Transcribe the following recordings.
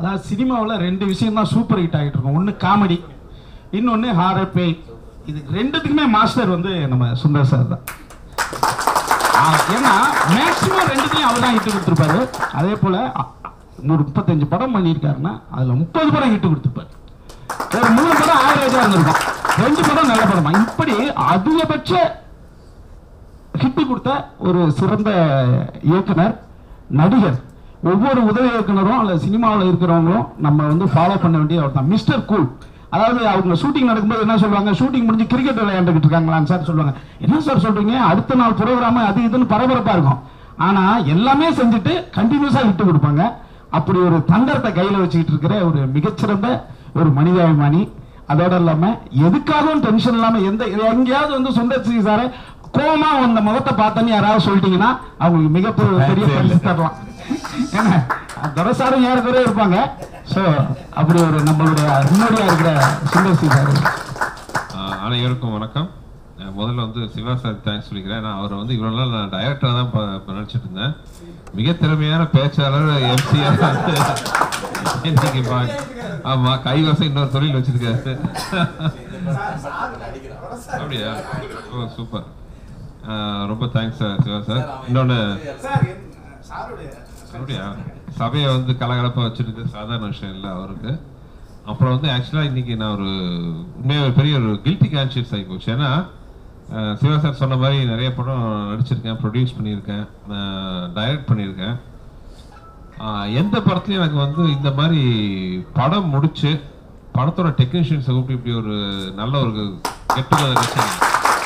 அதாவது சினிமாவில் ரெண்டு விஷயம் தான் சூப்பர் ஹிட் ஆகிட்டு இருக்கும் ஒன்று காமெடி இன்னொன்று ஹாரர் பேய் இது ரெண்டுத்துக்குமே மாஸ்டர் வந்து நம்ம சுந்தர் சார் தான் ஆ, ஏன்னா மேக்ஸிமம் ரெண்டுத்தையும் அவர் தான் ஹிட் கொடுத்துருப்பாரு அதே போல் அ- ஒரு முப்பத்தஞ்சு படம் பண்ணியிருக்காருன்னா அதில் முப்பது படம் ஹிட் கொடுத்துருப்பாரு ஒரு மூணு படம் ஆவரேஜாக இருந்திருக்கும் ரெண்டு படம் நல்ல படமா இப்படி அதிகபட்ச ஹிட் கொடுத்த ஒரு சிறந்த இயக்குனர் நடிகர் ஒவ்வொரு உதவி இயக்குனரும் அல்ல சினிமாவில் இருக்கிறவங்களும் நம்ம வந்து ஃபாலோ பண்ண வேண்டிய அவர் தான் மிஸ்டர் கூல் அதாவது அவங்க ஷூட்டிங் நடக்கும்போது என்ன சொல்லுவாங்க ஷூட்டிங் முடிஞ்சு கிரிக்கெட் விளையாண்டுக்கிட்டு இருக்காங்களான்னு சார் சொல்லுவாங்க என்ன சார் சொல்றீங்க அடுத்த நாள் ப்ரோக்ராம் அது இதுன்னு பரபரப்பாக இருக்கும் ஆனா எல்லாமே செஞ்சுட்டு கண்டினியூஸாக விட்டு கொடுப்பாங்க அப்படி ஒரு தங்கரத்தை கையில் வச்சுக்கிட்டு இருக்கிற ஒரு மிகச்சிறந்த ஒரு மனிதாபிமானி அதோட இல்லாம எதுக்காகவும் டென்ஷன் இல்லாம எந்த எங்கேயாவது வந்து சுந்தர் சி சாரை கோமா அந்த முகத்தை பார்த்தோன்னு யாராவது சொல்லிட்டீங்கன்னா அவங்களுக்கு மிகப்பெரிய பெரிய பரிசு தரலாம் ஏன்னா துரசாரும் ஏறக்குறைய இருப்பாங்க ஸோ அப்படி ஒரு நம்மளுடைய முன்னோடியா இருக்கிற சுந்தர் சி சார் ஆஹ் அனைவருக்கும் வணக்கம் அஹ் முதல்ல வந்து சிவா சார் தேங்க்ஸ் சொல்லிக்கிறேன் ஏன்னா அவரை வந்து இவ்வளோ நாள் நான் டைரக்டராக தான் ப- ப- நினைச்சிட்டு இருந்தேன் மிக திறமையான பேச்சாளர் எம்சிஆர் இன்னைக்கு பா- ஆமா கைவசம் இன்னொரு தொழில் வச்சிருக்காரு அப்படியா ஓ சூப்பர் ரொம்ப தேங்க்ஸ் சார் சிவா சார் இன்னொன்று அப்படியா சபையை வந்து கலகலப்பாக வச்சிருக்கு சாதாரண விஷயம் இல்லை அவருக்கு அப்புறம் வந்து ஆக்சுவலாக இன்னைக்கு நான் ஒரு உண்மையாக ஒரு பெரிய ஒரு கில்ட்டி கான்ஷியஸ் ஆகி போச்சு ஏன்னா அஹ், சிவா சார் சொன்ன மாதிரி நிறைய படம் நடிச்சிருக்கேன் ப்ரொடியூஸ் பண்ணியிருக்கேன் டைரக்ட் பண்ணியிருக்கேன் அஹ், எந்த படத்துலையும் எனக்கு வந்து இந்த மாதிரி படம் முடிச்சு படத்தோட டெக்னீஷியன்ஸை கூப்பிட்டு இப்படி ஒரு நல்ல ஒரு கெட் டுகெதர் வச்சாங்க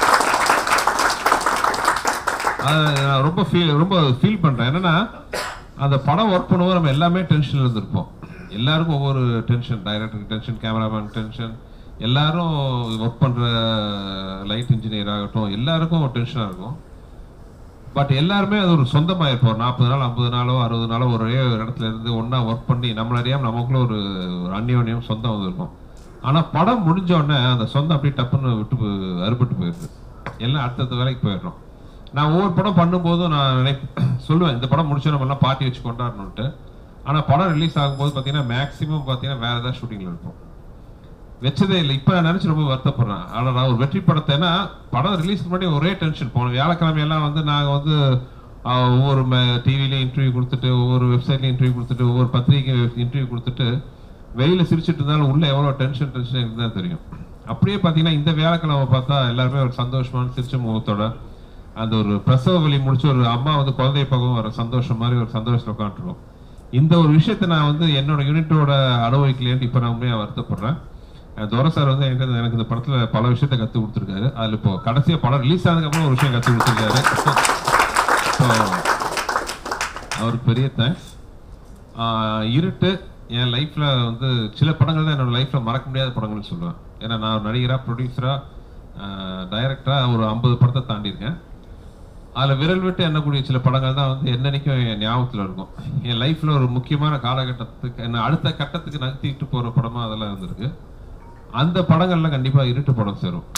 அது நான் ரொம்ப ஃபீல் ரொம்ப ஃபீல் பண்றேன் என்னன்னா அந்த படம் ஒர்க் பண்ணும்போது நம்ம எல்லாமே டென்ஷன்ல இருந்திருப்போம் எல்லாருக்கும் ஒவ்வொரு டென்ஷன் டைரக்டருக்கு டென்ஷன் கேமராமேன் டென்ஷன் எல்லாரும் ஒர்க் பண்ற லைட் இன்ஜினியர் ஆகட்டும் எல்லாருக்கும் டென்ஷனாக இருக்கும் பட் எல்லாருமே அது ஒரு சொந்தமாக இருப்போம் நாற்பது நாள் ஐம்பது நாளோ அறுபது நாளோ ஒரே ஒரு இடத்துல இருந்து ஒன்றா ஒர்க் பண்ணி நம்மள அறியாம நமக்குள்ள ஒரு ஒரு அந்யோன்யம் சொந்தம் வந்து இருக்கும் ஆனால் படம் முடிஞ்ச உடனே அந்த சொந்தம் அப்படியே டப்புன்னு விட்டு போ- அறுபட்டு போயிடுது எல்லாம் அடுத்தடுத்த வேலைக்கு போயிடுறோம் நான் ஒவ்வொரு படம் பண்ணும்போதும் நான் நினை சொல்லுவேன் இந்த படம் முடிச்ச நம்ம எல்லாம் பார்ட்டி வச்சு கொண்டாடணுன்ட்டு ஆனால் படம் ரிலீஸ் ஆகும்போது பார்த்தீங்கன்னா மேக்ஸிமம் பார்த்தீங்கன்னா வேற ஏதாவது ஷூட்டிங்கில் இருப்போம் வச்சதே இல்லை இப்போ நான் நினச்சி ரொம்ப வருத்தப்படுறேன் ஆனால் நான் ஒரு வெற்றி படத்தை ஏன்னா படம் ரிலீஸ்க்கு முன்னாடி ஒரே டென்ஷன் போன வியாழக்கிழமையெல்லாம் வந்து நாங்கள் வந்து ஆஹ், ஒவ்வொரு டிவிலையும் இன்டர்வியூ கொடுத்துட்டு ஒவ்வொரு வெப்சைட்லையும் இன்டர்வியூ கொடுத்துட்டு ஒவ்வொரு பத்திரிக்கை இன்டர்வியூ கொடுத்துட்டு வெளியில சிரிச்சிட்டு இருந்தாலும் உள்ள எவ்வளோ டென்ஷன் டென்ஷன் இருந்தால் தெரியும் அப்படியே பார்த்தீங்கன்னா இந்த வியாழக்கிழமை பார்த்தா எல்லாருமே ஒரு சந்தோஷமான சிரிச்ச முகத்தோட அந்த ஒரு பிரசவ வலி முடிச்சு ஒரு அம்மா வந்து குழந்தை பக்கம் வர சந்தோஷம் மாதிரி ஒரு சந்தோஷத்தில் உட்காந்துருக்கோம் இந்த ஒரு விஷயத்தை நான் வந்து என்னோட யூனிட்டோட அனுபவிக்கலையேன்னு இப்போ நான் உண்மையாக வருத்தப்படுறேன் அஹ் துரை சார் வந்து என்கிட்ட எனக்கு இந்த படத்துல பல விஷயத்த கத்து கொடுத்துருக்காரு அதுல இப்போ கடைசியா படம் ரிலீஸ் ஆனதுக்கப்புறம் ஒரு விஷயம் கத்து கொடுத்துருக்காரு So, அவருக்கு பெரிய தேங்க்ஸ் இருட்டு என் லைஃப்ல வந்து சில படங்கள் தான் என்னோட லைஃப்ல மறக்க முடியாத படங்கள்னு சொல்லுவேன் ஏன்னா நான் ஒரு நடிகரா ப்ரொடியூசரா டைரக்டரா ஒரு ஐம்பது படத்தை தாண்டியிருக்கேன் அதில் விரல் விட்டு எண்ணக்கூடிய சில படங்கள் தான் வந்து என்னன்னைக்கும் என் ஞாபகத்தில் இருக்கும் என் லைஃப்ல ஒரு முக்கியமான காலகட்டத்துக்கு என்ன அடுத்த கட்டத்துக்கு நகர்த்திட்டு போற படமா அதெல்லாம் இருந்திருக்கு அந்த படங்கள்ல கண்டிப்பா இருட்டு படம் சேரும்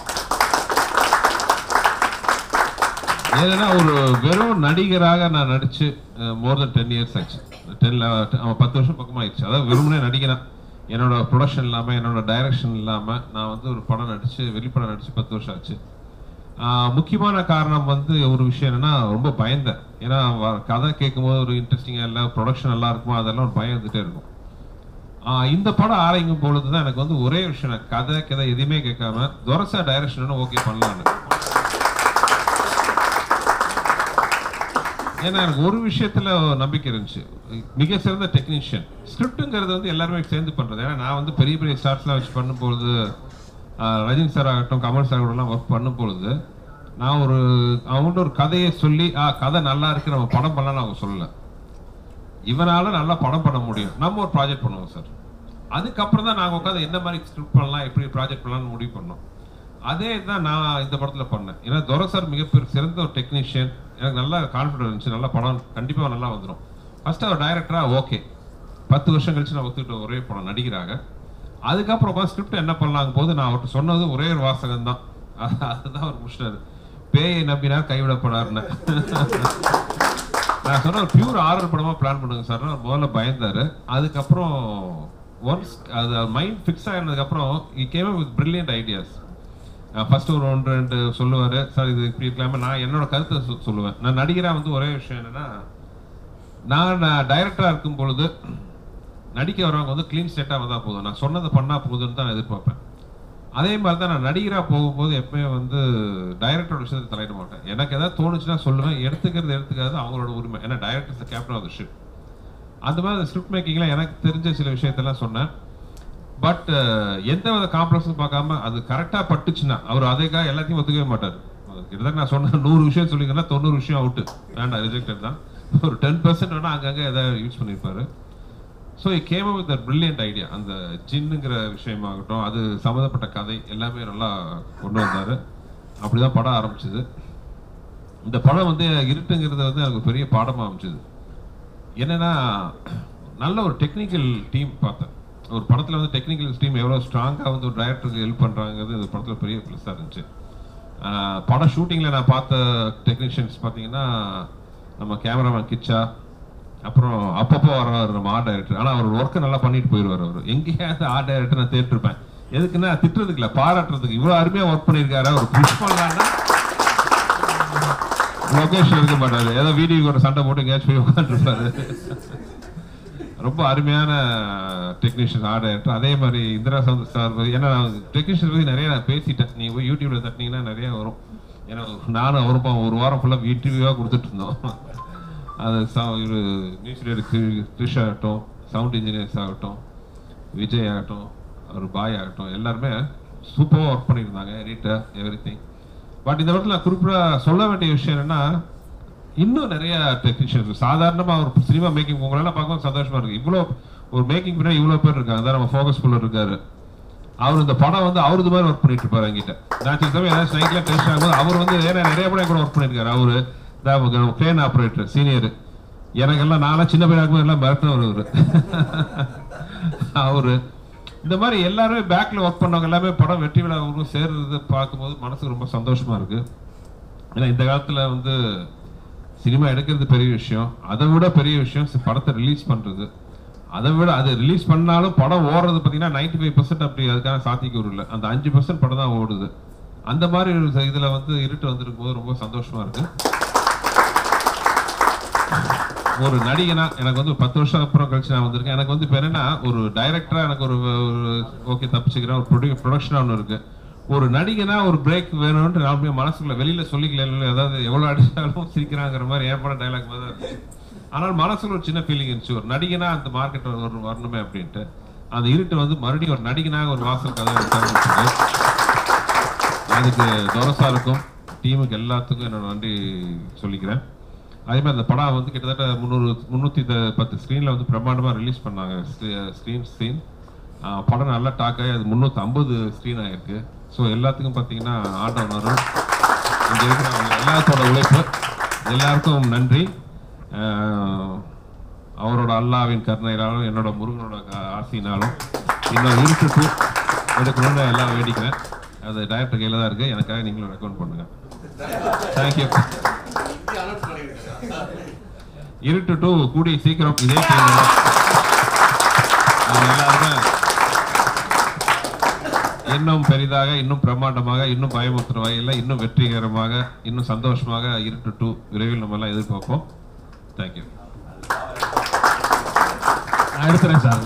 ஏன்னா ஒரு வெறும் நடிகராக நான் நடிச்சு மோர் தென் டென் இயர்ஸ் ஆச்சு டென்ல அவன் பத்து வருஷம் பக்கமா ஆயிடுச்சு அதாவது வெறுமனே நடிக்கிறேன் என்னோட ப்ரொடக்ஷன் இல்லாம என்னோட டைரக்ஷன் இல்லாம நான் வந்து ஒரு படம் நடிச்சு வெளிப்படம் நடிச்சு பத்து வருஷம் ஆச்சு ஆஹ் முக்கியமான காரணம் வந்து ஒரு விஷயம் என்னன்னா ரொம்ப பயந்தேன் ஏன்னா வ- கதை கேட்கும்போது ஒரு இன்ட்ரெஸ்டிங்காக இல்லை ப்ரொடக்ஷன் நல்லா இருக்குமா அதெல்லாம் ஒரு பயம் இருந்துட்டே இருக்கும் ஆஹ் இந்த படம் ஆரம்பிக்கும் பொழுது தான் எனக்கு வந்து ஒரே விஷயம் நான் கதை கதை எதுவுமே கேட்காம துரசா டைரக்ஷன் ஓகே பண்ணலான்னு ஏன்னா எனக்கு ஒரு விஷயத்துல நம்பிக்கை இருந்துச்சு மிக சிறந்த டெக்னீஷியன் ஸ்கிரிப்டுங்கிறது வந்து எல்லாருமே சேர்ந்து பண்றது ஏன்னா நான் வந்து பெரிய பெரிய ஸ்டார்ஸ்லாம் வச்சு பண்ணும்பொழுது ஆஹ் ரஜினி சார் ஆகட்டும் கமல் சார் கூடலாம் ஒர்க் பண்ணும்பொழுது நான் ஒரு அவங்கள்ட்ட ஒரு கதையை சொல்லி ஆ கதை நல்லா இருக்கு நம்ம படம் பண்ணலாம்னு அவங்க சொல்லலை இவனால நல்லா படம் பண்ண முடியும் நம்ம ஒரு ப்ராஜெக்ட் பண்ணுவோம் சார் அதுக்கப்புறம் தான் நாங்கள் உட்காந்து என்ன மாதிரி ஸ்கிரிப்ட் பண்ணலாம் எப்படி ப்ராஜெக்ட் பண்ணலாம்னு முடிவு பண்ணோம் அதே தான் நான் இந்த படத்தில் பண்ணேன் ஏன்னா துரை சார் மிகப்பெரிய சிறந்த ஒரு டெக்னீஷியன் எனக்கு நல்ல கான்ஃபிடன்ஸ் இருந்துச்சு நல்ல படம் கண்டிப்பாக நல்லா வந்துடும் ஃபர்ஸ்ட் அவர் டைரக்டரா ஓகே பத்து வருஷம் கழிச்சு நான் ஒத்துக்கிட்ட ஒரே படம் நடிகராக அதுக்கப்புறமா ஸ்கிரிப்ட் என்ன பண்ணலாங்க போது நான் அவர்கிட்ட சொன்னது ஒரே ஒரு வாசகம் தான் அதுதான் அவர் முடிச்சிட்டாரு பேயை நம்பினார் கைவிடப்படாருன்னு நான் சொன்ன ஒரு பியூர் ஆர்டர் படமா பிளான் பண்ணுங்க சார் முதல்ல பயந்தாரு அதுக்கப்புறம் ஒன்ஸ் அது மைண்ட் ஃபிக்ஸ் ஆகினதுக்கப்புறம் a game with brilliant ideas first ஒரு ஒன்று ரெண்டு சொல்லுவார் சார் இது இப்படி இருக்கலாம நான் என்னோட கருத்தை சொ- சொல்லுவேன் நான் நடிகராக வந்து ஒரே விஷயம் என்னன்னா நான் டைரக்டராக இருக்கும் பொழுது நடிக்க வரவங்க வந்து க்ளீன் ஸ்டேட்டாக வந்தால் போதும் நான் சொன்னதை பண்ணால் போதும்னு தான் நான் எதிர்பார்ப்பேன் அதே மாதிரி தான் நான் நடிகராக போகும்போது எப்பவுமே வந்து டைரக்டரோட விஷயத்தை தலையிட மாட்டேன் எனக்கு ஏதாவது தோணுச்சுன்னா சொல்லுவேன் எடுத்துக்கிறது எடுத்துக்காது அவங்களோட உரிமை ஏன்னா director captain of the ship அந்த மாதிரி ஸ்கிரிப்ட் மேக்கிங்கில் எனக்கு தெரிஞ்ச சில விஷயத்தெல்லாம் சொன்னேன் பட் எந்த வித காம்ப்ளெக்ஸும் பார்க்காம அது கரெக்டாக பட்டுச்சுன்னா அவர் அதுக்காக எல்லாத்தையும் ஒத்துக்கவே மாட்டார் கிட்டத்தட்ட நான் சொன்ன நூறு விஷயம் சொல்லிங்கன்னா தொண்ணூறு விஷயம் அவுட்டு வேண்டாம் ரிஜெக்டட் தான் ஒரு டென் பர்சன்ட் வேணால் அங்கங்கே எதாவது யூஸ் பண்ணியிருப்பாரு so a game with brilliant idea அந்த ஜின்னுங்கிற விஷயமாகட்டும் அது சம்மந்தப்பட்ட கதை எல்லாமே நல்லா கொண்டு வந்தார் அப்படி தான் படம் ஆரம்பிச்சது இந்த படம் வந்து இருட்டுங்கிறது வந்து எனக்கு ஒரு பெரிய பாடமாக அமைச்சது என்னன்னா நல்ல ஒரு டெக்னிக்கல் டீம் பார்த்தேன் ஒரு படத்தில் வந்து டெக்னிக்கல் டீம் எவ்வளோ ஸ்ட்ராங்காக வந்து ஒரு டைரக்டருக்கு ஹெல்ப் பண்ணுறாங்கிறது இந்த படத்தில் பெரிய ப்ளஸ்ஸாக இருந்துச்சு ஆஹ் படம் ஷூட்டிங்கில் நான் பார்த்த டெக்னீஷியன்ஸ் பார்த்தீங்கன்னா நம்ம கேமராமேன் கிச்சா அப்புறம் அப்பப்போ வர்றாரு நம்ம ஆர்ட் டைரக்டர் ஆனால் அவர் ஒர்க்கை நல்லா பண்ணிட்டு போயிடுவார் அவர் எங்கேயாவது ஆர்ட் டைரக்டர் நான் தேட்டிருப்பேன் எதுக்குன்னா திட்டுறதுக்கு இல்லை பாராட்டுறதுக்கு இவ்வளோ அருமையாக ஒர்க் பண்ணியிருக்காரு அவர் புஷ் பண்ணலான்னா லொகேஷன் இருக்க மாட்டாரு ஏதோ வீடியோ கூட சண்டை போட்டு எங்கேயாச்சும் போய் உட்காந்துருப்பாரு ரொம்ப அருமையான டெக்னீஷியன் ஆர்ட் டைரக்டர் அதே மாதிரி இந்திரா சவுந்தர் சார் ஏன்னா டெக்னீஷியன் பற்றி நிறைய நான் பேசிட்டேன் நீ போய் யூடியூப்ல தட்டினீங்கன்னா நிறைய வரும் ஏன்னா நானும் அவரும் பாவம் ஒரு வாரம் ஃபுல்லாக இன்டர்வியூவாக கொடுத்துட்டு இருந்தோம் அது இவர் நியூஸ் கிருஷ் ஆகட்டும் சவுண்ட் இன்ஜினியர்ஸ் ஆகட்டும் விஜய் ஆகட்டும் அவர் பாய் ஆகட்டும் எல்லாருமே சூப்பராக ஒர்க் பண்ணியிருந்தாங்க ரீட்டா எவ்ரி திங் பட் இந்த இடத்துல குறிப்பிட்ட சொல்ல வேண்டிய விஷயம் என்னன்னா இன்னும் நிறைய டெக்னீஷியன்ஸ் சாதாரணமாக ஒரு சினிமா மேக்கிங் உங்களெல்லாம் பார்க்கும்போது சந்தோஷமா இருக்கு இவ்வளோ ஒரு மேக்கிங் பின்னாடி இவ்வளோ பேர் இருக்காங்க அதான் நம்ம ஃபோக்கஸ் புல்லர் இருக்காரு அவர் இந்த படம் வந்து அவரது மாதிரி ஒர்க் பண்ணிட்டு இருப்பாரு என்கிட்ட நான் சில சமயம் ஏதாவது நைட்ல டென்ஷன் ஆகும்போது அவர் வந்து ஏன்னா நிறைய படம் கூட ஒர்க் பண்ணியிருக்காரு அவரு ட்ரெயின் ஆப்ரேட்டர் சீனியர் எனக்கெல்லாம் நான்லாம் சின்ன பையனா இருக்கும்போது எல்லாம் மிரட்டினவர் அவரு அவரு இந்த மாதிரி எல்லாருமே பேக்ல ஒர்க் பண்ணவங்க எல்லாமே படம் வெற்றி விழா ஊரும் சேர்றது பார்க்கும்போது மனசுக்கு ரொம்ப சந்தோஷமா இருக்கு ஏன்னா இந்த காலத்துல வந்து சினிமா எடுக்கிறது பெரிய விஷயம் அதை விட பெரிய விஷயம் சி- படத்தை ரிலீஸ் பண்றது அதை விட அது ரிலீஸ் பண்ணாலும் படம் ஓடுறது பார்த்தீங்கன்னா நைன்டி ஃபைவ் பர்சன்ட் அப்படி அதுக்கான சாத்தியக்கூறு இல்லை அந்த அஞ்சு பர்சன்ட் படம் தான் ஓடுது அந்த மாதிரி ஒரு ச- இதுல வந்து இருட்டு வந்திருக்கும் போது ரொம்ப சந்தோஷமா இருக்கு ஒரு நடிகனா எனக்கு வந்து ஒரு பத்து வருஷம் அப்புறம் கழிச்சு நான் வந்திருக்கேன் எனக்கு வந்து இப்போ என்னன்னா ஒரு டைரக்டரா எனக்கு ஒரு ஓகே தப்பிச்சுக்கிறேன் ஒரு ப்ரொடியூ ப்ரொடக்ஷனாக ஒன்று இருக்கு ஒரு நடிகனா ஒரு பிரேக் வேணும்னு நான் அப்படியே மனசுக்குள்ள வெளியில சொல்லிக்கல அதாவது எவ்வளவு அடிச்சாலும் சிரிக்கிறாங்கிற மாதிரி ஏன் படம் டைலாக் மாதிரி தான் இருக்கு ஆனால் மனசுல ஒரு சின்ன ஃபீலிங் இருந்துச்சு ஒரு நடிகனா அந்த மார்க்கெட் வரணுமே அப்படின்ட்டு அந்த இருட்டு வந்து மறுபடியும் ஒரு நடிகனாக ஒரு வாசல் கதை திறந்துச்சு. அதுக்கு தோரசாருக்கும் டீமுக்கு எல்லாத்துக்கும் என்னோட நன்றி சொல்லிக்கிறேன் அதே மாதிரி அந்த படம் வந்து கிட்டத்தட்ட முந்நூறு முந்நூற்றி பத்து ஸ்க்ரீனில் வந்து பிரம்மாண்டமாக ரிலீஸ் பண்ணாங்க ஸ்க்ரீன் ஸ்க்ரீன் படம் நல்லா டாக் ஆகி அது முந்நூற்றி ஐம்பது ஸ்க்ரீன் ஆகிருக்கு ஸோ எல்லாத்துக்கும் பார்த்தீங்கன்னா ஆண்டவனரும் இங்கே இருக்கிற எல்லாத்தோட உழைப்பு எல்லாருக்கும் நன்றி ஆஹ் அவரோட அல்லாவின் கருணையினாலும் என்னோட முருகனோட கா- ஆசையினாலும் இன்னும் இருட்டு எடுக்கணும்னு எல்லாம் வேண்டிக்கிறேன் அது டைரக்டர் கையில் தான் இருக்குது எனக்காக நீங்களும் ரெக்கமெண்ட் பண்ணுங்க தேங்க்யூ இருட்டு டூ கூடிய சீக்கிரம் இதே team ல நாங்க எல்லாருமே இன்னும் பெரிதாக இன்னும் பிரம்மாண்டமாக இன்னும் பயமுறுத்துற வகையில் இன்னும் வெற்றிகரமாக இன்னும் சந்தோஷமாக இருட்டு டூ விரைவில் நம்ம எல்லாம் எதிர்பார்ப்போம் தேங்க்யூ நான் எடுத்துறேன் சார்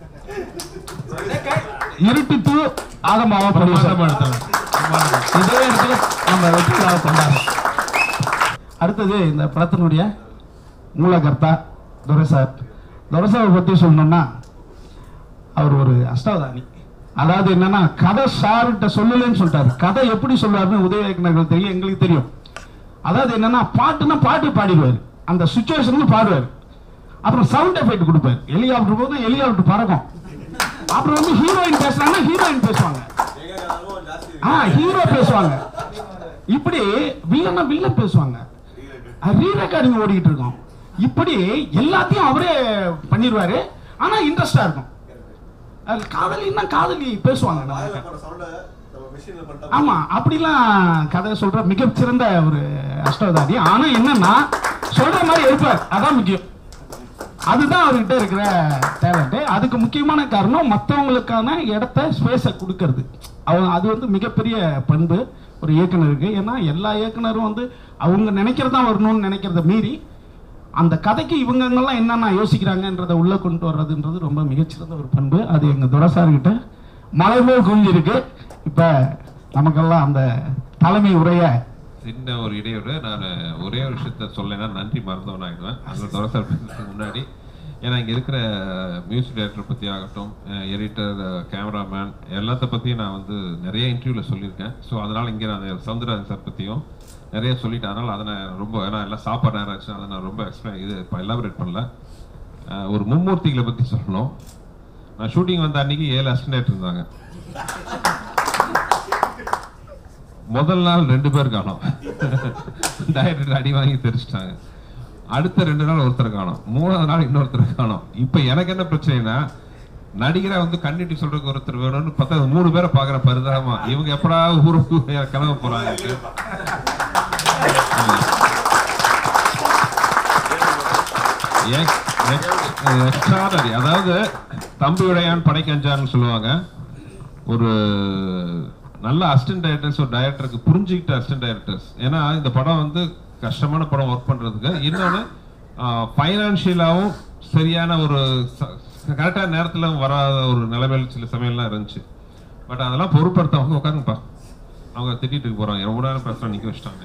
இருட்டு டூ ஆதமாவா பிரம்மாண்டமா ப்ரொடியூசர் எடுத்தலாம் இதே இடத்துல நம்ம வெற்றி விழாவை கொண்டாடுறோம் அடுத்தது இந்த படத்தினுடைய மூலகர்த்தா துரைசார் துரைசாரை பற்றி சொல்லணும்னா அவர் ஒரு அஷ்டாவதானி அதாவது என்னன்னா கதை சார்கிட்ட சொல்லலைன்னு சொல்லிட்டாரு கதை எப்படி சொல்றாருன்னு உதவி இயக்குனர்கள் தெரியும் எங்களுக்கு தெரியும் அதாவது என்னன்னா பாட்டுன்னா பாட்டு பாடிடுவார் அந்த சுச்சுவேஷன்ல பாடுவார் அப்புறம் சவுண்ட் எஃபெக்ட் கொடுப்பார் ஹெலிகாப்டர் போது ஹெலிகாப்டர் பறக்கும் அப்புறம் வந்து ஹீரோயின் பேசுறாங்கன்னா ஹீரோயின் பேசுவாங்க ஆ ஹீரோ பேசுவாங்க இப்படி வில்லன்னா வில்லன் பேசுவாங்க ரீ ரெக்கார்டிங் ஓடிக்கிட்டு இருக்கோம் இப்படி எல்லாத்தையும் அவரே பண்ணிடுவாரு ஆனா இன்ட்ரெஸ்டா இருக்கும் அது காதலின்னா காதலி பேசுவாங்க நம்ம ஆமா அப்படிலாம் கதை சொல்ற மிகச்சிறந்த ஒரு அஷ்டவதாரி ஆனா என்னன்னா சொல்ற மாதிரி இருப்பார் அதான் முக்கியம் அதுதான் அவர்கிட்ட இருக்கிற டேலண்ட் அதுக்கு முக்கியமான காரணம் மற்றவங்களுக்கான இடத்த ஸ்பேஸை கொடுக்கறது அவங்க அது வந்து மிகப்பெரிய பண்பு ஒரு இயக்குனருக்கு ஏன்னா எல்லா இயக்குனரும் வந்து அவங்க நினைக்கிறதா வரணும்னு நினைக்கிறத மீறி அந்த கதைக்கு இவங்கெல்லாம் என்னென்ன யோசிக்கிறாங்கன்றதை உள்ள கொண்டு வர்றதுன்றது ரொம்ப மிகச்சிறந்த ஒரு பண்பு அது எங்க துரசார்கிட்ட மலை போல் குஞ்சிருக்கு இப்ப நமக்கெல்லாம் அந்த தலைமை உரைய சின்ன ஒரு இடையோடு நான் ஒரே ஒரு விஷயத்த சொல்லலைன்னா நன்றி மறந்தவன் ஆகிடுவேன் அங்கே துரசார் பேசுறதுக்கு முன்னாடி ஏன்னா இங்கே இருக்கிற மியூசிக் டைரக்டர் பற்றி ஆகட்டும் எடிட்டர் கேமராமேன் எல்லாத்த பற்றியும் நான் வந்து நிறைய இன்டர்வியூவில் சொல்லியிருக்கேன் ஸோ அதனால் இங்கே நான் சவுந்தரராஜன் சார் பற்றியும் நிறைய சொல்லிட்டேன் அதனால் அதை நான் ரொம்ப ஏன்னா எல்லாம் சாப்பாடு நேரம் ஆச்சு அதை நான் ரொம்ப எக்ஸ்பிளைன் இது இப்போ எலாபரேட் பண்ணல அஹ் ஒரு மும்மூர்த்திகளை பற்றி சொல்லணும் நான் ஷூட்டிங் வந்த அன்னைக்கு ஏழு அசிஸ்டன்ட் இருந்தாங்க முதல் நாள் ரெண்டு பேர் காணோம் டைரக்டர் அடி வாங்கி தெரிச்சிட்டாங்க அடுத்த ரெண்டு நாள் ஒருத்தர் காணோம் மூணாவது நாள் இன்னொருத்தர் காணோம் இப்போ எனக்கு என்ன பிரச்சனைனா நடிகரா வந்து கண்ணிட்டு சொல்றதுக்கு ஒருத்தர் வேணும்னு பார்த்தா மூணு பேரை பாக்குற பரிதாபமா இவங்க எப்படா ஊருக்கு கிளம்ப போறாங்க எக்ஸ்ட்ராடரி அதாவது தம்பி உடையான் படைக்கஞ்சான்னு சொல்லுவாங்க ஒரு நல்ல அசிஸ்டன்ட் டைரக்டர்ஸ் ஒரு டைரக்டருக்கு புரிஞ்சுக்கிட்ட அசிஸ்டன்ட் டைரக்டர்ஸ் ஏன்னா இந்த படம் வந்து கஷ்டமான படம் ஒர்க் பண்றதுக்கு இன்னொன்று ஃபைனான்ஷியலாகவும் சரியான ஒரு கரெக்டான நேரத்தில் வராத ஒரு நிலைமையில் சில சமயம்லாம் இருந்துச்சு பட் அதெல்லாம் பொருட்படுத்தவங்க உட்காருங்கப்பா அவங்க திட்டிட்டு போறாங்க ரொம்ப நேரம் பேசுறோம் நிக்க வச்சிட்டாங்க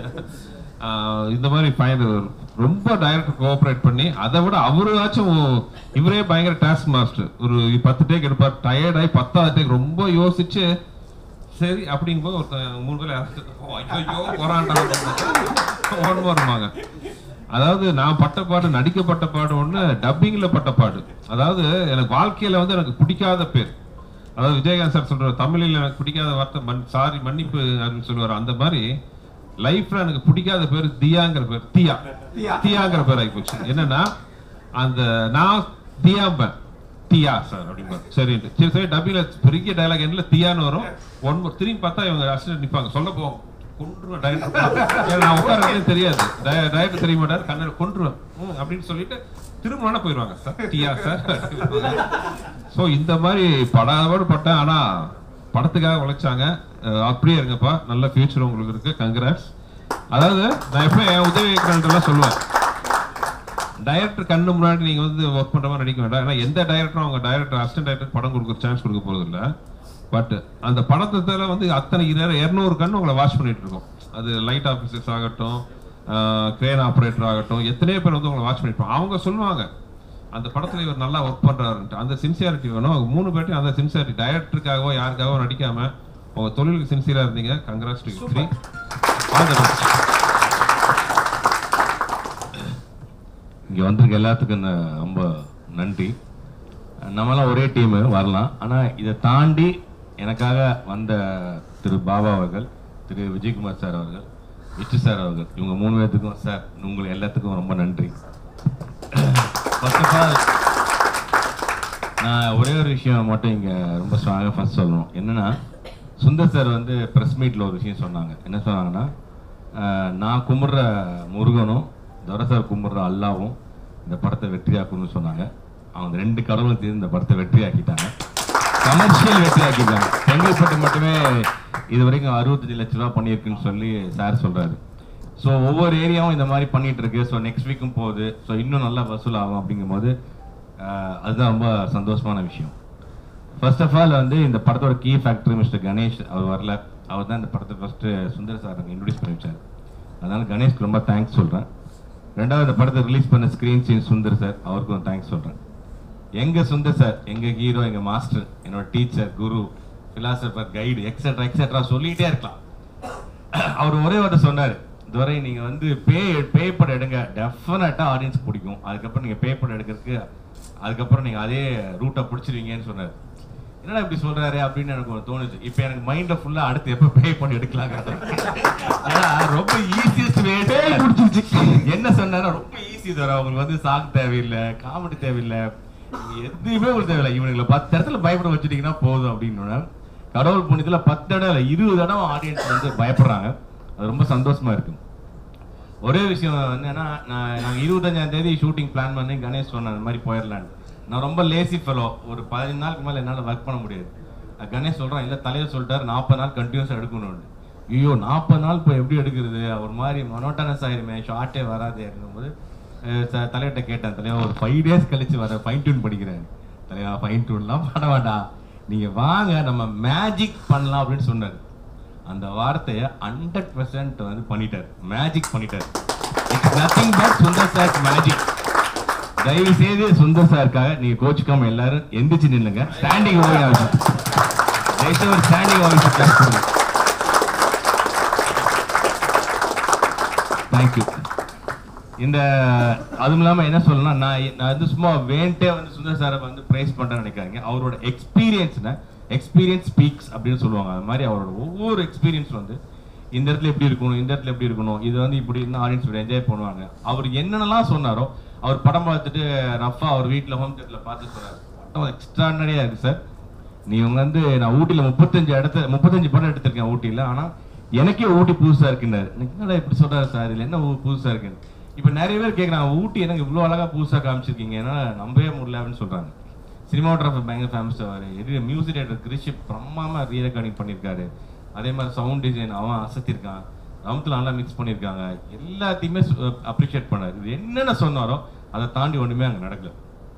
ஆஹ் இந்த மாதிரி ஃபைன் ரொம்ப டைரக்டர் கோஆபரேட் பண்ணி அதை விட அவராச்சும் இவரே பயங்கர டாஸ்க் மாஸ்டர் ஒரு பத்து டேக் எடுப்பார் டயர்ட் ஆகி பத்தாவது டேக் ரொம்ப யோசிச்சு சரி அப்படிங்கும்போது ஒருத்தன் மூணு பேர் ஐயோ போறான்டா ஒன் வருவாங்க அதாவது நான் பட்ட பாடு நடிக்கப்பட்ட பாடு ஒண்ணு டப்பிங்ல பட்ட பாடு அதாவது எனக்கு வாழ்க்கையில வந்து எனக்கு பிடிக்காத பேர் அதாவது விஜயகாந்த் சார் சொல்ற தமிழில் எனக்கு பிடிக்காத வார்த்தை மன் சாரி மன்னிப்பு அப்படின்னு சொல்லுவார் அந்த மாதிரி லைஃப்ல எனக்கு பிடிக்காத பேர் தியாங்கிற பேர் தியா தியாங்கிற பேர் ஆகி போச்சு என்னன்னா அந்த நான் தியாம்பேன் தியா சார் அப்படிம்பாரு சரின்ட்டு சரி சரி டப்பில பெரிய டயலாக் என்ன தியான்னு வரும் ஒன் திரும்பி பார்த்தா இவங்க அசிஸ்டன்ட் நிப்பாங்க சொல்ல போவோம் கொன்றுவேன் டைரக்டர் நான் உட்காரதே தெரியாது டைரக்டர் தெரிய மாட்டார் கண்ணன் கொன்றுவேன் ம், அப்படின்னு சொல்லிட்டு திரும்ப வேணா போயிடுவாங்க சார் டியா சார் ஸோ இந்த மாதிரி படாதபாடு பட்டேன் ஆனா படத்துக்காக உழைச்சாங்க அஹ் அப்படியே இருங்கப்பா நல்ல ஃபியூச்சர் உங்களுக்கு இருக்கு கங்க்ராட்ஸ் அதாவது நான் எப்போ என் உதவி இயக்குனர்கிட்டலாம் சொல்லுவேன் டைரக்டர் கண்ணு முன்னாடி நீங்க வந்து ஒர்க் பண்ற மாதிரி நடிக்க வேண்டாம் ஏன்னா எந்த டைரக்டரும் அவங்க டைரக்டர் அசிஸ்டன்ட் டைரக்டர் படம் கொடுக்க சான்ஸ் கொடுக்க போறது இல்ல பட் அந்த படத்துல வந்து அத்தனை இருநூறு கண்ணு உங்களை வாட்ச் பண்ணிட்டு இருக்கோம் அது லைட் ஆஃபீஸர்ஸ் ஆகட்டும் கிரேன் ஆப்ரேட்டர் ஆகட்டும் எத்தனையோ பேர் வந்து உங்களை வாட்ச் பண்ணிட்டு இருப்பாங்க. அவங்க சொல்லுவாங்க அந்த படத்துல இவர் நல்லா ஒர்க் பண்றாருன்ட்டு அந்த சின்சியாரிட்டி வேணும் அவங்க மூணு பேர்ட்டையும் அந்த சின்சியாரிட்டி டைரக்டருக்காகவோ யாருக்காகவோ நடிக்காம உங்க தொழிலுக்கு சின்சியரா இருந்தீங்க congrats to three all the best இங்கே வந்திருக்க எல்லாத்துக்கும் ந- ரொம்ப நன்றி நம்மலாம் ஒரே டீமு வரலாம் ஆனால் இதை தாண்டி எனக்காக வந்த திரு பாபா அவர்கள் திரு விஜயகுமார் சார் அவர்கள் விஷ்ணு சார் அவர்கள் இவங்க மூணு பேர்த்துக்கும் சார் உங்களுக்கு எல்லாத்துக்கும் ரொம்ப நன்றி ஃபர்ஸ்ட் ஆஃப் ஆல் நான் ஒரே ஒரு விஷயம் மட்டும் இங்கே ரொம்ப ஸ்ட்ராங்காக ஃபர்ஸ்ட் சொல்லணும் என்னன்னா சுந்தர் சார் வந்து ப்ரெஸ் மீட்டில் ஒரு விஷயம் சொன்னாங்க என்ன சொன்னாங்கன்னா ஆஹ், நான் கும்பிட்ற முருகனும் துரை சார் கும்பிட்ற அல்லாவும் இந்த படத்தை வெற்றியாக்கணும்னு சொன்னாங்க அவங்க ரெண்டு கடவுளும் சேர்ந்து இந்த படத்தை வெற்றியாக்கிட்டாங்க கமர்ஷியல் வெற்றி ஆக்கிட்டாங்க செங்கல்பட்டு மட்டுமே இது வரைக்கும் அறுபத்தஞ்சு லட்ச ரூபா பண்ணியிருக்குன்னு சொல்லி சார் சொல்றாரு ஸோ ஒவ்வொரு ஏரியாவும் இந்த மாதிரி பண்ணிட்டு இருக்கு ஸோ நெக்ஸ்ட் வீக்கும் போகுது ஸோ இன்னும் நல்லா வசூல் ஆகும் அப்படிங்கும்போது ஆஹ், அதுதான் ரொம்ப சந்தோஷமான விஷயம் ஃபர்ஸ்ட் ஆஃப் ஆல் வந்து இந்த படத்தோட கீ ஃபேக்டர் மிஸ்டர் கணேஷ் அவர் வரல அவர் தான் இந்த படத்தை ஃபர்ஸ்ட் சுந்தர் சார் இன்ட்ரடியூஸ் பண்ணி வச்சார் அதனால கணேஷ்க்கு ரொம்ப தேங்க்ஸ் சொல்றேன் ரெண்டாவது இந்த படத்தை ரிலீஸ் பண்ண ஸ்க்ரீன் சீன் சுந்தர் சார் அவருக்கும் தேங்க்ஸ் சொல்றேன் எங்க சுந்தர் சார் எங்க ஹீரோ எங்க மாஸ்டர் என்னோட டீச்சர் குரு பிலாசபர் கைடு எக்ஸெட்ரா எக்ஸெட்ரா சொல்லிட்டே இருக்கலாம் அவர் ஒரே வார்த்தை சொன்னாரு துரை நீங்க வந்து பே பே படம் எடுங்க டெஃபினட்டா ஆடியன்ஸ் பிடிக்கும் அதுக்கப்புறம் நீங்க பே படம் எடுக்கிறதுக்கு அதுக்கப்புறம் நீங்க அதே ரூட்டை பிடிச்சிருவீங்கன்னு சொன்னாரு என்னடா இப்படி சொல்றாரு அப்படின்னு எனக்கு ஒரு தோணுச்சு இப்போ எனக்கு மைண்ட்ல ஃபுல்லா அடுத்து எப்ப பே பண்ணி எடுக்கலாம் ஏன்னா ரொம்ப ஈஸியஸ்ட் வே பேய் பிடிச்சிருச்சு என்ன சொன்னாரா ரொம்ப ஈஸி தர அவங்களுக்கு வந்து சாங் தேவையில்லை காமெடி தேவையில்லை நீங்க எதுவுமே உங்களுக்கு தேவையில்லை இவனுங்களை பத்து இடத்துல பயப்பட வச்சுட்டீங்கன்னா போதும் அப்படின்னு கடவுள் புண்ணியத்துல பத்து தடவை இல்ல, இருபது தடவை ஆடியன்ஸ் வந்து பயப்படுறாங்க அது ரொம்ப சந்தோஷமா இருக்கு ஒரே விஷயம் என்னன்னா நான் நாங்கள் இருபத்தஞ்சாம் தேதி ஷூட்டிங் பிளான் பண்ணி கணேஷ் சொன்னேன் அந்த மாதிரி போயிடலான்னு நான் ரொம்ப லேசி ஃபெலோ ஒரு பதினஞ்சு நாளுக்கு மேலே என்னால் ஒர்க் பண்ண முடியாது அஹ் கணேஷ் சொல்கிறான் இல்லை தலைவர் சொல்லிட்டாரு நாற்பது நாள் கண்டினியூஸாக எடுக்கணும்னு ஐயோ நாற்பது நாள் இப்போ எப்படி எடுக்கிறது ஒரு மாதிரி மொனோட்டனஸ் ஆயிருமே ஷார்ட்டே வராது இருக்கும்போது தலைவர்கிட்ட கேட்டேன் தலைவா ஒரு ஃபைவ் டேஸ் கழிச்சு வர ஃபைன் டியூன் படிக்கிறேன் தலைவா ஃபைன் டியூன்லாம் பண்ண வேண்டாம் நீங்கள் வாங்க நம்ம மேஜிக் பண்ணலாம் அப்படின்னு சொன்னார் அந்த வார்த்தையை ஹண்ட்ரட் பர்சன்ட் வந்து பண்ணிட்டார் மேஜிக் பண்ணிட்டார் it's nothing but Sundar sir magic தயவு செய்து சுந்தர் சாருக்காக நீங்க கோச்சுக்காம எல்லாரும் எந்திரிச்சு நில்லுங்க ஸ்டாண்டிங் ஓகே ஆகும் தயவுசெய்து ஒரு ஸ்டாண்டிங் ஓகே கிளாஸ் கொடுங்க தேங்க்யூ இந்த அதுவும் இல்லாம என்ன சொல்லணும்னா நான் நான் வந்து சும்மா வேண்டே வந்து சுந்தர் சாரை வந்து பிரைஸ் பண்றேன்னு நினைக்காதீங்க அவரோட எக்ஸ்பீரியன்ஸ்னா எக்ஸ்பீரியன்ஸ் ஸ்பீக்ஸ் அப்படின்னு சொல்லுவாங்க அது மாதிரி அவரோட ஒவ்வொரு எக்ஸ்பீரியன்ஸ் வந்து இந்த இடத்துல எப்படி இருக்கணும் இந்த இடத்துல எப்படி இருக்கணும் இது வந்து இப்படி இருந்தால் ஆடியன்ஸ் என்ஜாய் பண்ணுவாங்க அவர் என்னென்னலாம் சொன்னாரோ அவர் படம் பார்த்துட்டு ரஃபா அவர் வீட்டில் ஹோம் தேட்டரில் பார்த்து சொன்னார் படம் எக்ஸ்ட்ரானரியாக இருக்கு சார் நீங்க வந்து நான் ஊட்டியில் முப்பத்தஞ்சு இடத்த முப்பத்தஞ்சு படம் எடுத்திருக்கேன் ஊட்டியில் ஆனால் எனக்கே ஊட்டி புதுசா இருக்குன்னாரு எனக்கு என்னடா இப்படி சொல்றாரு சார் இதுல என்ன ஊ- புதுசா இருக்குன்னு இப்போ நிறைய பேர் கேட்குறாங்க ஊட்டி எனக்கு இவ்வளோ அழகா புதுசா காமிச்சிருக்கீங்க ஏன்னா நம்பவே முடியல அப்படின்னு சொல்றாங்க சினிமாட்டோகிராஃபர் பயங்கர ஃபேமஸ் அவர் இது மியூசிக் டேரக்டர் கிரிஷிப் பிரம்மாம ரீ ரெக்கார்டிங் பண்ணியிருக்காரு அதே மாதிரி சவுண்ட் டிசைன் அவன் அசத்திருக்கான் ரவுத்தில் நல்லா மிக்ஸ் பண்ணியிருக்காங்க எல்லாத்தையுமே அப்ரிஷியேட் பண்ணாரு இது என்னென்ன சொன்னாரோ அதை தாண்டி ஒன்றுமே அங்கே நடக்கல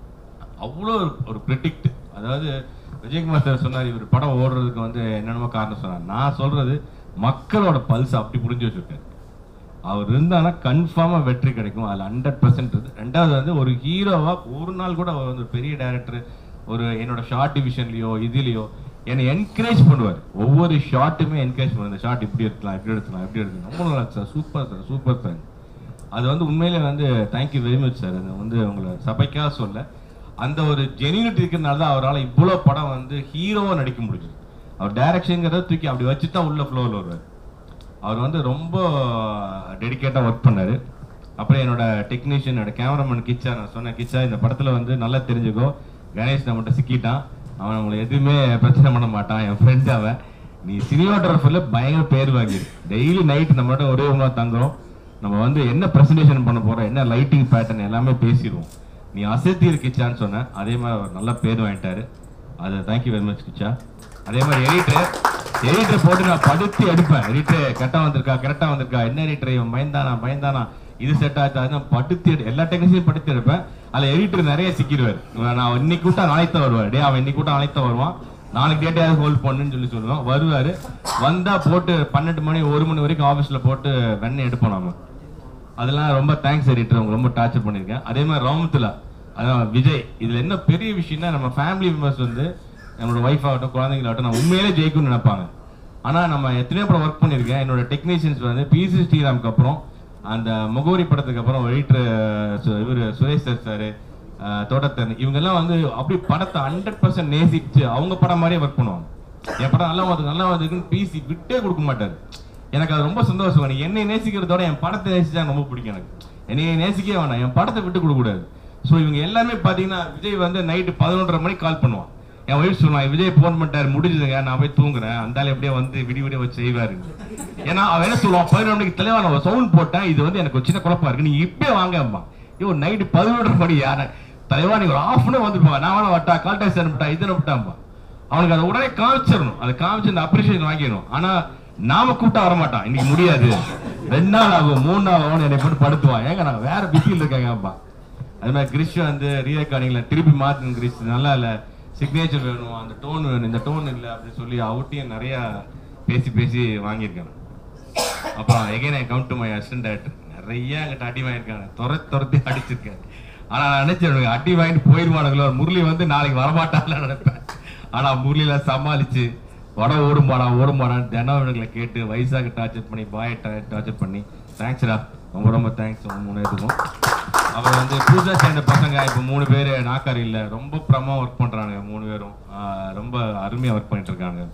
அவ்வளோ ஒரு- ஒரு ப்ரிடிக்ட் அதாவது விஜயகுமார் சார் சொன்னார் இவர் படம் ஓடுறதுக்கு வந்து என்னென்னமோ காரணம் சொன்னார் நான் சொல்றது மக்களோட பல்ஸ் அப்படி புரிஞ்சு வச்சிருக்காரு அவர் இருந்தானா கன்ஃபார்மா வெற்றி கிடைக்கும் அதில் ஹண்ட்ரட் பர்சன்ட் ரெண்டாவது வந்து ஒரு ஹீரோவா ஒரு நாள் கூட அவர் வந்து ஒரு பெரிய டைரக்டர் ஒரு என்னோட ஷார்ட் டிவிஷன்லயோ இதுலயோ என்னை என்கரேஜ் பண்ணுவார் ஒவ்வொரு ஷாட்டுமே என்கரேஜ் பண்ணுவார் இந்த ஷாட் இப்படி எடுக்கலாம் இப்படி எடுக்கலாம் இப்படி எடுக்கலாம் ரொம்ப நல்லா இருக்கு sir super sir super sir அது வந்து உண்மையிலே வந்து தேங்க்யூ வெரி மச் சார் அது வந்து உங்களை சபைக்காக சொல்ல அந்த ஒரு ஜெனியூனிட்டி இருக்கிறதுனால தான் அவரால் இவ்வளோ படம் வந்து ஹீரோவாக நடிக்க முடியுது அவர் டைரக்ஷனுங்கிறத தூக்கி அப்படி வச்சு தான் உள்ள ஃப்ளோவில் வருவார் அவர் வந்து ரொம்ப டெடிக்கேட்டாக ஒர்க் பண்ணாரு அப்புறம் என்னோட டெக்னீஷியன் என்னோட கேமராமேன் கிச்சா நான் சொன்னேன் கிச்சா இந்த படத்தில் வந்து நல்லா தெரிஞ்சுக்கோ கணேஷ் நம்மகிட்ட சிக்கிட்டான் அவன் நம்மளை எதுவுமே பிரச்சனை பண்ண மாட்டான் என் ஃப்ரெண்ட் அவன் நீ சினிமாட்டோகிராஃபரில் பயங்கர பேர் வாங்கிடு டெய்லி நைட் நம்மகிட்ட ஒரே ரூமா தங்குறோம் நம்ம வந்து என்ன ப்ரெசன்டேஷன் பண்ண போறோம் என்ன லைட்டிங் பேட்டர்ன் எல்லாமே பேசிடுவோம் நீ அசத்தி இருக்கிச்சான்னு சொன்னேன் அதே மாதிரி அவர் நல்ல பேர் வாங்கிட்டாரு அது தேங்க்யூ வெரி மச் கிச்சா அதே மாதிரி எடிட்டர் எடிட்டர் போட்டு நான் படுத்தி எடுப்பேன் எடிட்டர் கரெக்டா வந்திருக்கா கரெக்டா வந்திருக்கா என்ன எடிட்டர் இவன் பயந்தானா பயந்தானா இது செட் ஆச்சு அது நான் படுத்தி எடு எல்லா டெக்னீஷியன் படுத்தி எடுப்பேன் அதுல எடிட்டர் நிறைய சிக்கிடுவார் இவன் நான் இன்னைக்கு கூட்டம் நாளைக்கு தான் வருவார் டே அவன் இன்னைக்கு கூட்டம் நாளைக்கு தான் வருவான் நாளைக்கு டேட்டாவது ஹோல்ட் பண்ணுன்னு சொல்லி சொல்லுவோம் வருவாரு வந்தா போட்டு பன்னெண்டு மணி ஒரு மணி வரைக்கும் ஆபீஸ்ல போட்டு வெண்ணெய் எடுப்போம் நாம அதெல்லாம் ரொம்ப தேங்க்ஸ் எடிட்டர் அவங்க ரொம்ப டார்ச்சர் பண்ணியிருக்கேன் அதே மாதிரி ராமத்துல அதான் விஜய் இதுல என்ன பெரிய விஷயம்னா நம்ம ஃபேமிலி மெம்பர்ஸ் வந்து நம்மளோட ஒய்ஃப் ஆகட்டும் குழந்தைங்களாகட்டும் நான் உண்மையிலே ஜெயிக்கும்னு நினைப்பாங்க ஆனா நம்ம எத்தனையோ படம் ஒர்க் பண்ணியிருக்கேன் என்னோட டெக்னீஷியன்ஸ் வந்து பிசி ஸ்ரீராம்க்கு அப்புறம் அந்த முகவரி படத்துக்கு அப்புறம் எடிட்டர் இவர் சுரேஷ் சார் சார் தோட்டத்தன் இவங்கெல்லாம் வந்து அப்படி படத்தை ஹண்ட்ரட் பர்சன்ட் நேசிச்சு அவங்க படம் மாதிரியே ஒர்க் பண்ணுவாங்க என் படம் நல்லா வந்து நல்லா வந்துருக்குன்னு பிசி விட்டே கொடுக்க மாட்டாரு எனக்கு அது ரொம்ப சந்தோஷம் நீ என்னை நேசிக்கிறதோட என் படத்தை நேசிச்சா ரொம்ப பிடிக்கும் எனக்கு என்னைய நேசிக்கவே வேணாம் என் படத்தை விட்டு கொடுக்க கூடாது ஸோ இவங்க எல்லாருமே பார்த்தீங்கன்னா விஜய் வந்து நைட்டு பதினொன்றரை மணிக்கு கால் பண்ணுவான் என் ஒய்ஃப் சொல்லுவான் விஜய் ஃபோன் பண்ணிட்டாரு முடிஞ்சதுங்க நான் போய் தூங்குறேன் அந்த ஆள் எப்படியே வந்து விடி விடிய வச்சு செய்வாரு ஏன்னா அவன் என்ன சொல்லுவான் பதினொரு மணிக்கு தலைவா நான் சவுண்ட் போட்டேன் இது வந்து எனக்கு ஒரு சின்ன குழப்பம் இருக்கு நீ இப்பயே வாங்கம்மா ஐயோ நைட்டு பதினொன்றரை மணி யார தலைவா நீ ஒரு ஆஃப் அன் வந்துருப்பா நான் வேணா வட்டா கால் டாக்ஸ் அனுப்பிட்டா இது அனுப்பிட்டாம்பா அவனுக்கு அதை உடனே காமிச்சிடணும் அதை காமிச்சு அந்த அப்ரிஷியேஷன் வாங்கிடணும் ஆனா நாம கூப்பிட்டா வரமாட்டான் இன்னைக்கு முடியாது ரெண்டு நாள் ஆகும் மூணு நாள் ஆகும் என்னை போட்டு படுத்துவான் ஏங்க நான் வேற பிஸியில் இருக்கேங்கப்பா அது மாதிரி கிறிஷ் வந்து ரீரெக்கார்டிங்ல திருப்பி மாத்துங்க கிறிஷ் நல்லா இல்ல சிக்னேச்சர் வேணும் அந்த டோன் வேணும் இந்த டோன் இல்லை அப்படின்னு சொல்லி அவட்டையும் நிறைய பேசி பேசி வாங்கியிருக்கேன் அப்புறம் again I count to my assistant director நிறைய அங்கிட்ட அடி வாங்கியிருக்காங்க துர துரத்தி அடிச்சிருக்காரு ஆனா நான் நினைச்சேன் அடி வாங்கிட்டு போயிருவானுங்களோ முரளி வந்து நாளைக்கு வரமாட்டான்னு நினைப்பேன் ஆனா முரளியில சமாளிச்சு படம் ஓடுமாடா ஓடுமாடான்னு தினம் இவனுங்களை கேட்டு வயசாக டார்ச்சர் பண்ணி பாய் டார்ச்சர் பண்ணி தேங்க்ஸ்டா ரொம்ப ரொம்ப தேங்க்ஸ் உங்க மூணு பேருக்கும் அப்புறம் வந்து புதுசா சேர்ந்த பசங்க இப்போ மூணு பேர் நாக்கார் இல்ல ரொம்ப பிரமா ஒர்க் பண்றாங்க மூணு பேரும் ஆஹ் ரொம்ப அருமையா ஒர்க் பண்ணிட்டு இருக்காங்க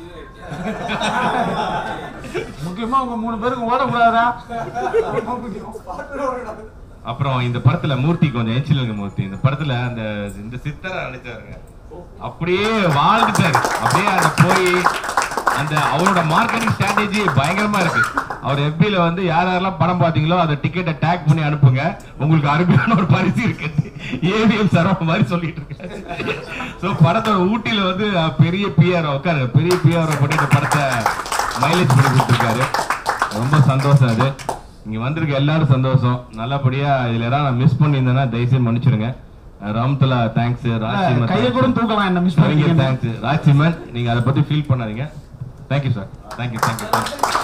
முக்கியமா உங்க மூணு பேருக்கு ஓடக்கூடாதா அப்புறம் இந்த படத்துல மூர்த்தி கொஞ்சம் எச்சிலுங்க மூர்த்தி இந்த படத்துல அந்த இந்த சித்தரா நினைச்சாருங்க அப்படியே வாழ்ந்துட்டாரு அப்படியே அந்த போய் அந்த அவரோட மார்க்கெட்டிங் ஸ்ட்ராட்டஜி பயங்கரமா இருக்கு அவர் FB-ல வந்து யார் யாரெல்லாம் படம் பாத்தீங்களோ அந்த டிக்கெட்டை டேக் பண்ணி அனுப்புங்க உங்களுக்கு அருமையான ஒரு பரிசு இருக்கு ஏவிஎம் சரவ மாதிரி சொல்லிட்டு இருக்காரு ஸோ படத்தோட ஊட்டியில வந்து அஹ், பெரிய பிஆர் உட்காரு பெரிய பிஆர் பண்ணி இந்த படத்தை மைலேஜ் பண்ணி கொடுத்துருக்காரு ரொம்ப சந்தோஷம் அது இங்க வந்திருக்க எல்லாரும் சந்தோஷம் நல்லபடியா இதுல ஏதாவது நான் மிஸ் பண்ணியிருந்தேன்னா தயவுசெய்து மன்னிச்சிடுங்க ராம்தலா தேங்க்ஸ் ராஜ்சிமன் கையை கூட தூக்கலாம் என்ன மிஸ் கவிஞர் பண்ணீங்க தேங்க்ஸ் ராஜ்சிமன் நீங்க அதை பத்தி ஃபீல் பண்ணாதீங்க தேங்க்யூ சார் தேங்க்யூ தேங்க்யூ